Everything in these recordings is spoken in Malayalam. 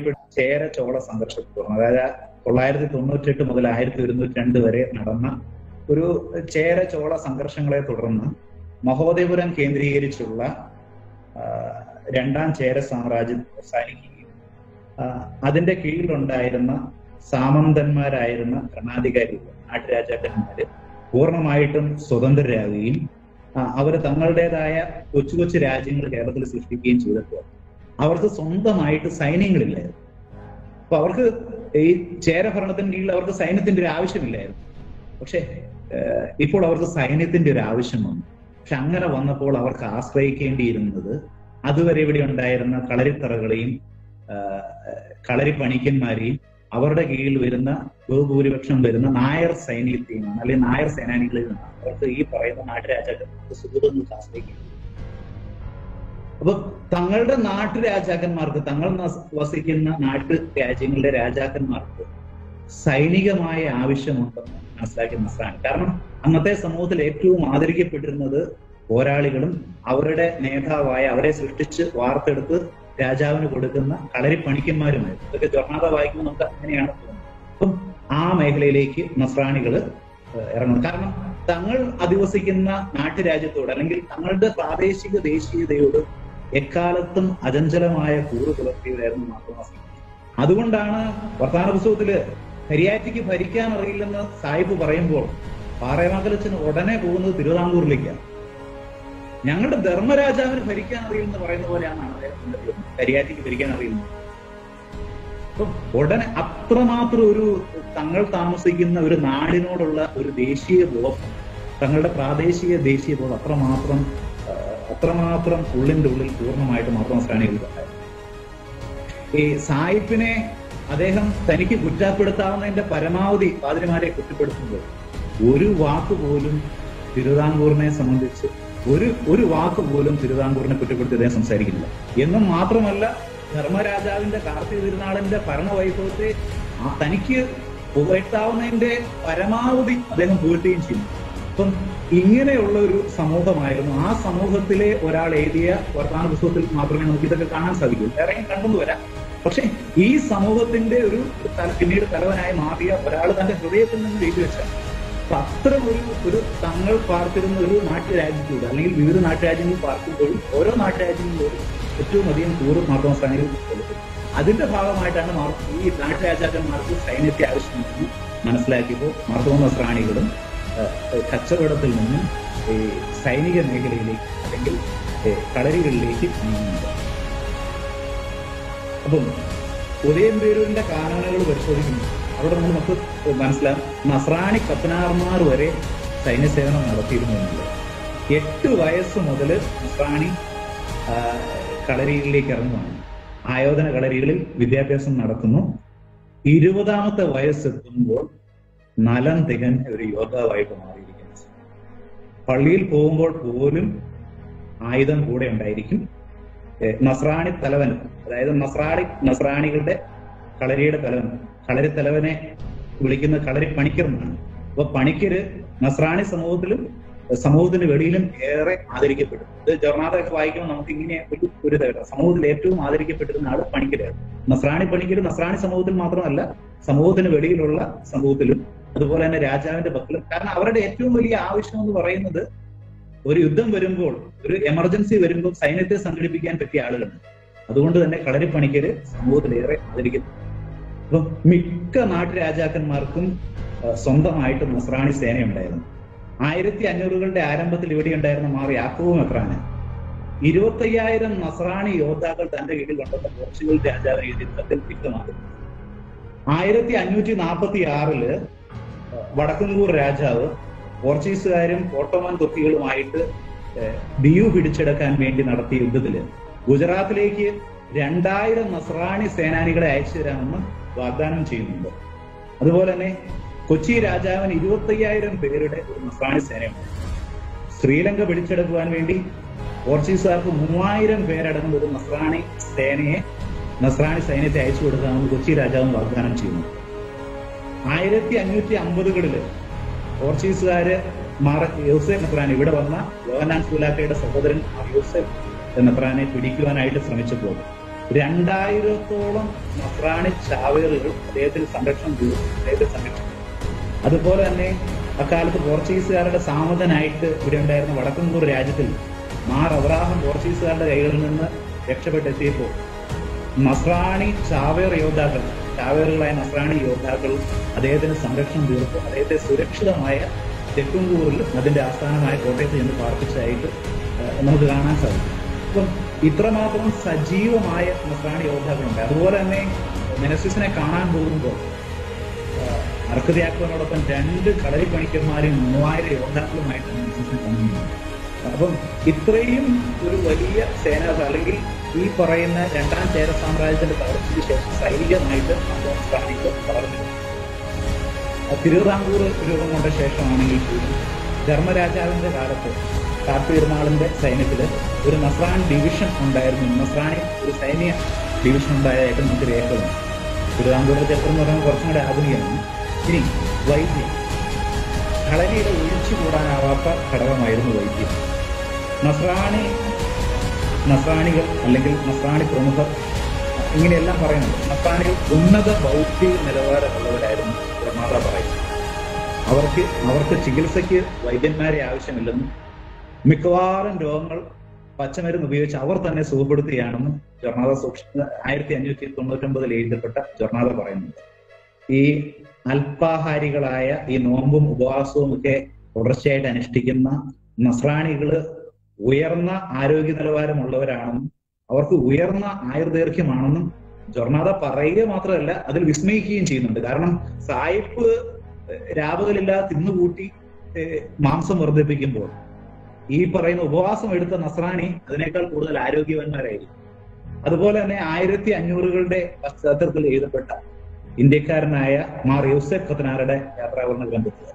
അറിയപ്പെടുന്ന ചേര ചോള സംഘർഷത്തെ തുടർന്ന് അതായത് തൊള്ളായിരത്തി തൊണ്ണൂറ്റെട്ട് മുതൽ ആയിരത്തി ഒരുന്നൂറ്റി രണ്ട് വരെ നടന്ന ഒരു ചേര ചോള സംഘർഷങ്ങളെ തുടർന്ന് മഹോദയപുരം കേന്ദ്രീകരിച്ചുള്ള ആ, രണ്ടാം ചേര സാമ്രാജ്യം അവസാനിക്കുകയും ആ, അതിന്റെ കീഴിലുണ്ടായിരുന്ന സാമന്തന്മാരായിരുന്ന ഭരണാധികാരികൾ നാട്ടുരാജാക്കന്മാര് പൂർണ്ണമായിട്ടും സ്വതന്ത്രരാകുകയും ആ, അവര് തങ്ങളുടേതായ കൊച്ചു കൊച്ചു രാജ്യങ്ങൾ കേരളത്തിൽ സൃഷ്ടിക്കുകയും ചെയ്തപ്പോൾ അവർക്ക് സ്വന്തമായിട്ട് സൈന്യങ്ങളില്ലായിരുന്നു അപ്പൊ അവർക്ക് ഈ ചേര ഭരണത്തിന് കീഴിൽ അവർക്ക് സൈന്യത്തിന്റെ ഒരു ആവശ്യമില്ലായിരുന്നു പക്ഷെ ഏഹ്, ഇപ്പോൾ അവർക്ക് സൈന്യത്തിന്റെ ഒരു ആവശ്യം വന്നു പക്ഷെ അങ്ങനെ വന്നപ്പോൾ അവർക്ക് ആശ്രയിക്കേണ്ടിയിരുന്നത് അതുവരെ ഇവിടെ ഉണ്ടായിരുന്ന കളരിത്തറകളെയും ആഹ്, കളരി പണിക്കന്മാരെയും അവരുടെ കീഴിൽ വരുന്ന ബഹുഭൂരിപക്ഷം വരുന്ന നായർ സൈന്യത്തെയുമാണ് അല്ലെങ്കിൽ നായർ സേനാനികളിൽ നിന്നാണ് അവർക്ക് ഈ പറയുന്ന നാട്ടുരാജാക്കന്മാർക്ക് സുഹൃത്തുക്കൾക്ക് ആശ്രയിക്കുന്നത് അപ്പൊ തങ്ങളുടെ നാട്ടുരാജാക്കന്മാർക്ക് തങ്ങൾ നസ് വസിക്കുന്ന നാട്ടു രാജ്യങ്ങളുടെ രാജാക്കന്മാർക്ക് സൈനികമായ ആവശ്യമുണ്ടെന്ന് മനസ്സിലാക്കി നസ്രാണി കാരണം അന്നത്തെ സമൂഹത്തിൽ ഏറ്റവും ആദരിക്കപ്പെട്ടിരുന്നത് പോരാളികളും അവരുടെ നേതാവായ അവരെ സൃഷ്ടിച്ച് വാർത്തെടുത്ത് രാജാവിന് കൊടുക്കുന്ന കളരിപ്പണിക്കന്മാരുമായിരുന്നു ഇതൊക്കെ ജൊർണാത വായിക്കുമ്പോൾ നമുക്ക് അങ്ങനെയാണ് തോന്നുന്നത് അപ്പം ആ മേഖലയിലേക്ക് നസ്രാണികള് ഏഹ് ഇറങ്ങുന്നു കാരണം തങ്ങൾ അധിവസിക്കുന്ന നാട്ടുരാജ്യത്തോട് അല്ലെങ്കിൽ തങ്ങളുടെ പ്രാദേശിക ദേശീയതയോട് എക്കാലത്തും അചഞ്ചലമായ കൂറ് പുലർത്തിയവരായിരുന്നു മാർത്തോമാസ് അതുകൊണ്ടാണ് വർത്തമാന പുസ്തകത്തില് കരിയാറ്റിക്ക് ഭരിക്കാൻ അറിയില്ലെന്ന് സാഹിബ് പറയുമ്പോൾ പാറയമംഗലച്ചന് ഉടനെ പോകുന്നത് തിരുവിതാംകൂറിലേക്കാണ് ഞങ്ങളുടെ ധർമ്മരാജാവിന് ഭരിക്കാൻ അറിയില്ലെന്ന് പറയുന്ന പോലെയാണ് അദ്ദേഹത്തിന്റെ തീരുമാനം. കരിയാറ്റിക്ക് ഭരിക്കാൻ അറിയുന്നത് അപ്പൊ ഉടനെ അത്രമാത്രം ഒരു തങ്ങൾ താമസിക്കുന്ന ഒരു നാടിനോടുള്ള ഒരു ദേശീയ ബോധം തങ്ങളുടെ പ്രാദേശിക ദേശീയ ബോധം അത്രമാത്രം ആ, അത്രമാത്രം ഉള്ളിന്റെ ഉള്ളിൽ പൂർണ്ണമായിട്ട് മാത്രം ശ്രാണികൾക്കുണ്ടായിരുന്നു ഈ സായിപ്പിനെ അദ്ദേഹം തനിക്ക് കുറ്റപ്പെടുത്താവുന്നതിന്റെ പരമാവധി പാതിരിമാരെ കുറ്റപ്പെടുത്തുമ്പോൾ ഒരു വാക്ക് പോലും തിരുവിതാംകൂറിനെ സംബന്ധിച്ച് ഒരു ഒരു വാക്ക് പോലും തിരുവിതാംകൂറിനെ കുറ്റപ്പെടുത്തി അദ്ദേഹം സംസാരിക്കുന്നില്ല എന്നും മാത്രമല്ല ധർമ്മരാജാവിന്റെ കാർത്തിക തിരുനാളിന്റെ ഭരണവൈഭവത്തെ ആ തനിക്ക് പുകഴ്ത്താവുന്നതിന്റെ പരമാവധി അദ്ദേഹം പുകഴ്ത്തുകയും ചെയ്യും അപ്പം ഇങ്ങനെയുള്ള ഒരു സമൂഹമായിരുന്നു ആ സമൂഹത്തിലെ ഒരാൾ എഴുതിയ വർത്തമാന പുസ്തകത്തിൽ മാത്രമേ നമുക്ക് ഇതൊക്കെ കാണാൻ സാധിക്കൂ വേറെ കണ്ടെന്ന് വരാം പക്ഷെ ഈ സമൂഹത്തിന്റെ ഒരു തല- പിന്നീട് തലവനായി മാറിയ ഒരാൾ തന്റെ ഹൃദയത്തിൽ നിന്ന് എഴുതി വെച്ചാൽ അപ്പൊ അത്തരം ഒരു ഒരു തങ്ങൾ പാർത്തിരുന്ന ഒരു നാട്ടുരാജ്യത്തൂടെ അല്ലെങ്കിൽ വിവിധ നാട്ടുരാജ്യങ്ങളിൽ പാർക്കുമ്പോഴും ഓരോ നാട്ടുരാജ്യങ്ങളിലും ഏറ്റവും അധികം കൂറ് മാർത്തോമസ്ഥാനികൾ കൊടുക്കും അതിന്റെ ഭാഗമായിട്ടാണ് മാർ ഈ നാട്ടുരാജാക്കന്മാർക്ക് സൈന്യത്തെ ആവശ്യമെന്ന് മനസ്സിലാക്കിയപ്പോൾ മാർത്തോമ ശ്രാണികളും കച്ചവടത്തിൽ നിന്നും ഈ സൈനിക മേഖലയിലേക്ക് അല്ലെങ്കിൽ ഏ, കളരികളിലേക്ക് നീങ്ങുന്നുണ്ട് അപ്പം ഉദയംപേരൂരിന്റെ കാനോനുകൾ പരിശോധിക്കുന്നു അവിടെ നമ്മൾ നമുക്ക് മനസ്സിലാകും നസ്രാണി കപ്പനാർമാർ വരെ സൈന്യസേവനം നടത്തിയിരുന്നു എന്നുള്ളത് എട്ട് വയസ്സ് മുതൽ നസ്രാണി ആ, കളരികളിലേക്ക് ഇറങ്ങുവാണ് ആയോധന കളരികളിൽ വിദ്യാഭ്യാസം നടത്തുന്നു ഇരുപതാമത്തെ വയസ്സെത്തുമ്പോൾ നലം തികഞ്ഞ ഒരു യോദ്ധാവായിട്ട് മാറിയിരിക്കുന്നു പള്ളിയിൽ പോകുമ്പോൾ പോലും ആയുധം കൂടെ ഉണ്ടായിരിക്കും ഏഹ് നസ്രാണി തലവൻ അതായത് നസ്രാണി നസ്രാണികളുടെ കളരിയുടെ തലവൻ കളരി തലവനെ വിളിക്കുന്ന കളരി പണിക്കർ എന്നാണ് അപ്പൊ പണിക്കര് നസ്രാണി സമൂഹത്തിലും ഏഹ് സമൂഹത്തിന് വെളിയിലും ഏറെ ആദരിക്കപ്പെടും ഇത് ജർണാഥൊക്കെ വായിക്കുമ്പോൾ നമുക്ക് ഇങ്ങനെ ഒരു ഒരു ഇതായിട്ട് സമൂഹത്തിൽ ഏറ്റവും ആദരിക്കപ്പെട്ടിരുന്ന ആള് പണിക്കരാണ് നസ്രാണി പണിക്കര് നസ്രാണി സമൂഹത്തിൽ മാത്രമല്ല സമൂഹത്തിന് വെളിയിലുള്ള സമൂഹത്തിലും അതുപോലെ തന്നെ രാജാവിന്റെ പക്കലും കാരണം അവരുടെ ഏറ്റവും വലിയ ആവശ്യം എന്ന് പറയുന്നത് ഒരു യുദ്ധം വരുമ്പോൾ ഒരു എമർജൻസി വരുമ്പോൾ സൈന്യത്തെ സംഘടിപ്പിക്കാൻ പറ്റിയ ആളുകളുണ്ട് അതുകൊണ്ട് തന്നെ കളരിപ്പണിക്കര് സമൂഹത്തിലേറെ ആദരിക്കുന്നു അപ്പം മിക്ക നാട്ടുരാജാക്കന്മാർക്കും ആ, സ്വന്തമായിട്ട് നസ്രാണി സേനയുണ്ടായിരുന്നു ആയിരത്തി അഞ്ഞൂറുകളുടെ ആരംഭത്തിൽ ഇവിടെ ഉണ്ടായിരുന്ന മാർ യാക്കോബ് മെത്രാന് ഇരുപത്തയ്യായിരം നസ്രാണി യോദ്ധാക്കൾ തന്റെ കീഴിൽ ഉണ്ടെന്ന് പോർച്ചുഗൽ രാജാവിന് എഴുതിയതിൽ വ്യക്തമാക്കുന്നു ആയിരത്തി അഞ്ഞൂറ്റി നാൽപ്പത്തി ആറില് വടക്കൻകൂർ രാജാവ് പോർച്ചുഗീസുകാരും ഓട്ടോമൻ തുർക്കികളുമായിട്ട് ഏഹ്, ദിയു പിടിച്ചെടുക്കാൻ വേണ്ടി നടത്തിയ യുദ്ധത്തില് ഗുജറാത്തിലേക്ക് രണ്ടായിരം നസ്രാണി സേനാനികളെ അയച്ചു തരാമെന്ന് വാഗ്ദാനം ചെയ്യുന്നുണ്ട് അതുപോലെ തന്നെ കൊച്ചി രാജാവിന് ഇരുപത്തയ്യായിരം പേരുടെ ഒരു നസ്രാണി സേനയുണ്ട് ശ്രീലങ്ക പിടിച്ചെടുക്കുവാൻ വേണ്ടി പോർച്ചുഗീസുകാർക്ക് മൂവായിരം പേരടങ്ങുന്ന ഒരു നസ്രാണി സേനയെ നസ്രാണി സൈന്യത്തെ അയച്ചു കൊടുക്കാമെന്ന് കൊച്ചി രാജാവ് വാഗ്ദാനം ചെയ്യുന്നു ആയിരത്തി അഞ്ഞൂറ്റി അമ്പതുകളില് പോർച്ചുഗീസുകാര് മാറ യൂസഫ് മെത്രാൻ ഇവിടെ വന്ന യോഹനാൻ സുലാക്കയുടെ സഹോദരൻ മാർ യൂസഫ് മെത്രാനെ പിടിക്കുവാനായിട്ട് ശ്രമിച്ചപ്പോൾ രണ്ടായിരത്തോളം നസ്രാണി ചാവേറുകൾ അദ്ദേഹത്തിന് സംരക്ഷണം തീർന്നു അദ്ദേഹത്തിന് സംരക്ഷണം അതുപോലെ തന്നെ അക്കാലത്ത് പോർച്ചുഗീസുകാരുടെ സാമതനായിട്ട് ഇവിടെ ഉണ്ടായിരുന്ന വടക്കൻകൂർ രാജ്യത്തിൽ മാർ അബ്രാഹം പോർച്ചുഗീസുകാരുടെ കൈകളിൽ നിന്ന് രക്ഷപ്പെട്ടെത്തിയപ്പോൾ നസ്രാണി ചാവേർ യോദ്ധാക്കൾ ചാവേറുകളായ നസ്രാണി യോദ്ധാക്കൾ അദ്ദേഹത്തിന് സംരക്ഷണം തീർത്തു അദ്ദേഹത്തെ സുരക്ഷിതമായ തെക്കുംകൂറിൽ അതിന്റെ ആസ്ഥാനമായ കോട്ടയത്ത് ചെന്ന് പാർപ്പിച്ചതായിട്ട് ഏഹ്, നമുക്ക് കാണാൻ സാധിക്കും അപ്പം ഇത്രമാത്രം സജീവമായ നസ്രാണി യോദ്ധാക്കളുണ്ട് അതുപോലെ തന്നെ മെനസിസിനെ കാണാൻ പോകുമ്പോൾ അർക്കതിയാക്കുവിനോടൊപ്പം രണ്ട് കളരി പണിക്കന്മാരും മൂവായിരം യോദ്ധാക്കളുമായിട്ടാണ് മെനസിസിനെ കാണുന്നത് അപ്പം ഇത്രയും ഒരു വലിയ സേന അല്ലെങ്കിൽ ഈ പറയുന്ന രണ്ടാം ചേര സാമ്രാജ്യത്തിന്റെ തകർച്ചയ്ക്ക് ശേഷം സൈനികമായിട്ട് സംസ്ഥാനിക്ക് വളർന്നു തിരുവിതാംകൂർ രൂപം കൊണ്ട ശേഷമാണെങ്കിൽ കൂടി ധർമ്മരാജാവിന്റെ കാലത്ത് കാർത്തികർമാളിന്റെ സൈന്യത്തില് ഒരു നസ്രാൻ ഡിവിഷൻ ഉണ്ടായിരുന്നു നസ്രാണി ഒരു സൈന്യ ഡിവിഷൻ ഉണ്ടായതായിട്ട് നമുക്ക് രേഖകളുണ്ട് തിരുവിതാംകൂറിന്റെ ചരിത്രം എന്ന് പറയുമ്പോൾ കുറച്ചും കൂടെ ആധുനികമാണ് ഇനി വൈദ്യം കളരിയുടെ ഒഴിച്ചുകൂടാനാവാത്ത ഘടകമായിരുന്നു വൈദ്യം നസ്രാണി നസ്രാണികൾ അല്ലെങ്കിൽ നസ്രാണി പ്രമുഖർ ഇങ്ങനെയെല്ലാം പറയുന്നുണ്ട് നസ്രാണികൾ ഉന്നത ബൗദ്ധിക നിലവാരമുള്ളവരായിരുന്നു പ്രമാത പറയുന്നത് അവർക്ക് അവർക്ക് ചികിത്സയ്ക്ക് വൈദ്യന്മാരെ ആവശ്യമില്ലെന്നും മിക്കവാറും രോഗങ്ങൾ പച്ചമരുന്ന് ഉപയോഗിച്ച് അവർ തന്നെ സുഖപ്പെടുത്തുകയാണെന്നും ജൊർണാദ സൂക്ഷിച്ച ആയിരത്തി അഞ്ഞൂറ്റി തൊണ്ണൂറ്റൊമ്പതിൽ എഴുതപ്പെട്ട ജൊർണാദ പറയുന്നുണ്ട് ഈ അല്പാഹാരികളായ ഈ നോമ്പും ഉപവാസവും ഒക്കെ തുടർച്ചയായിട്ട് അനുഷ്ഠിക്കുന്ന നസ്രാണികള് ഉയർന്ന ആരോഗ്യ നിലവാരമുള്ളവരാണെന്നും അവർക്ക് ഉയർന്ന ആയുർദൈർഘ്യമാണെന്നും ജൊർണാദ പറയുക മാത്രമല്ല അതിൽ വിസ്മയിക്കുകയും ചെയ്യുന്നുണ്ട് കാരണം സായിപ്പ് രാവുകളില്ലാതെ തിന്നുകൂട്ടി ഏഹ്, മാംസം വർദ്ധിപ്പിക്കുമ്പോൾ ഈ പറയുന്ന ഉപവാസം എടുത്ത നസ്രാണി അതിനേക്കാൾ കൂടുതൽ ആരോഗ്യവാന്മാരായിരിക്കും അതുപോലെ തന്നെ ആയിരത്തി അഞ്ഞൂറുകളുടെ പശ്ചാത്തലത്തിൽ എഴുതപ്പെട്ട ഇന്ത്യക്കാരനായ മാർ യൂസഫ് ഖത്തനാരുടെ യാത്രാവർണ്ണ ഗ്രന്ഥത്തിൽ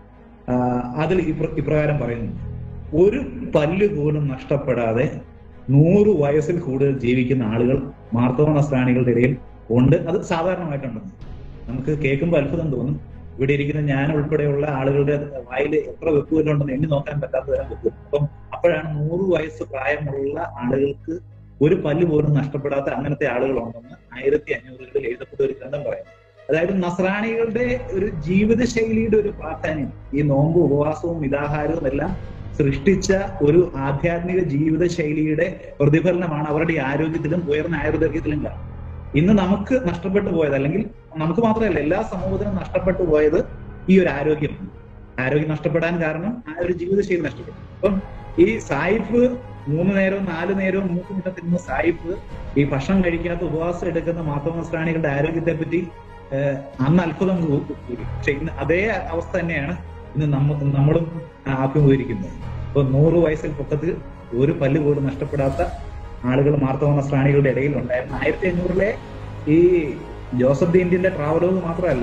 ആ, അതിൽ ഇപ്ര- ഇപ്രകാരം പറയുന്നു ഒരു പല്ല് പോലും നഷ്ടപ്പെടാതെ നൂറ് വയസ്സിൽ കൂടുതൽ ജീവിക്കുന്ന ആളുകൾ മാർത്തോമ നസ്രാണികളുടെ ഇടയിൽ ഉണ്ട് അത് സാധാരണമായിട്ടുണ്ടെന്ന് നമുക്ക് കേൾക്കുമ്പോൾ അത്ഭുതം തോന്നും ഇവിടെ ഇരിക്കുന്ന ഞാൻ ഉൾപ്പെടെയുള്ള ആളുകളുടെ വായിൽ എത്ര വെപ്പുകളുണ്ടെന്ന് എണ്ണി നോക്കാൻ പറ്റാത്ത തരം വെപ്പ് അപ്പം അപ്പോഴാണ് നൂറ് വയസ്സ് പ്രായമുള്ള ആളുകൾക്ക് ഒരു പല്ല് പോലും നഷ്ടപ്പെടാത്ത അങ്ങനത്തെ ആളുകളുണ്ടെന്ന് ആയിരത്തി അഞ്ഞൂറുകളിൽ എഴുതപ്പെട്ട ഒരു ഗ്രന്ഥം പറയുന്നു അതായത് നസ്രാണികളുടെ ഒരു ജീവിതശൈലിയുടെ ഒരു പ്രാധാന്യം ഈ നോമ്പ് ഉപവാസവും മിതാഹാരവും എല്ലാം സൃഷ്ടിച്ച ഒരു ആധ്യാത്മിക ജീവിത ശൈലിയുടെ പ്രതിഫലനമാണ് അവരുടെ ഈ ആരോഗ്യത്തിലും ഉയർന്ന ആയുർദൈർഘ്യത്തിലും കാണുന്നത് ഇന്ന് നമുക്ക് നഷ്ടപ്പെട്ടു പോയത് അല്ലെങ്കിൽ നമുക്ക് മാത്രമല്ല എല്ലാ സമൂഹത്തിനും നഷ്ടപ്പെട്ടു പോയത് ഈ ഒരു ആരോഗ്യമാണ് ആരോഗ്യം നഷ്ടപ്പെടാൻ കാരണം ആ ഒരു ജീവിതശൈലി നഷ്ടപ്പെട്ടു അപ്പം ഈ സായിപ്പ് മൂന്ന് നേരവും നാല് നേരവും മൂക്ക് മുട്ട തിന്നുന്ന സായിപ്പ് ഈ ഭക്ഷണം കഴിക്കാത്ത ഉപവാസം എടുക്കുന്ന മാത്തമസ്രാണികളുടെ ആരോഗ്യത്തെ പറ്റി ഏഹ്, അന്ന് അത്ഭുതം കൂ- കൂടി പക്ഷെ ഇന്ന് അതേ അവസ്ഥ തന്നെയാണ് ഇന്ന് നമ്മ നമ്മളും അഭിമുഖീകരിക്കുന്നത് ഇപ്പൊ നൂറ് വയസ്സിൽ പൊക്കത്ത് ഒരു പല്ല് പോലും നഷ്ടപ്പെടാത്ത ആളുകൾ മാർത്തവ സ്രാണികളുടെ ഇടയിൽ ഉണ്ടായിരുന്നു ആയിരത്തി അഞ്ഞൂറിലെ ഈ ജോസഫ് ദി ഇന്ത്യന്റെ ട്രാവലോഗ് മാത്രമല്ല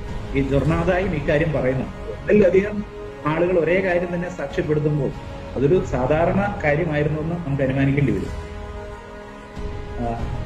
ഈ ജൊർണാദായും ഇക്കാര്യം പറയുന്നു ഒന്നിലധികം ആളുകൾ ഒരേ കാര്യം തന്നെ സാക്ഷ്യപ്പെടുത്തുമ്പോൾ അതൊരു സാധാരണ കാര്യമായിരുന്നു എന്ന് നമുക്ക് അനുമാനിക്കേണ്ടി വരും ആ,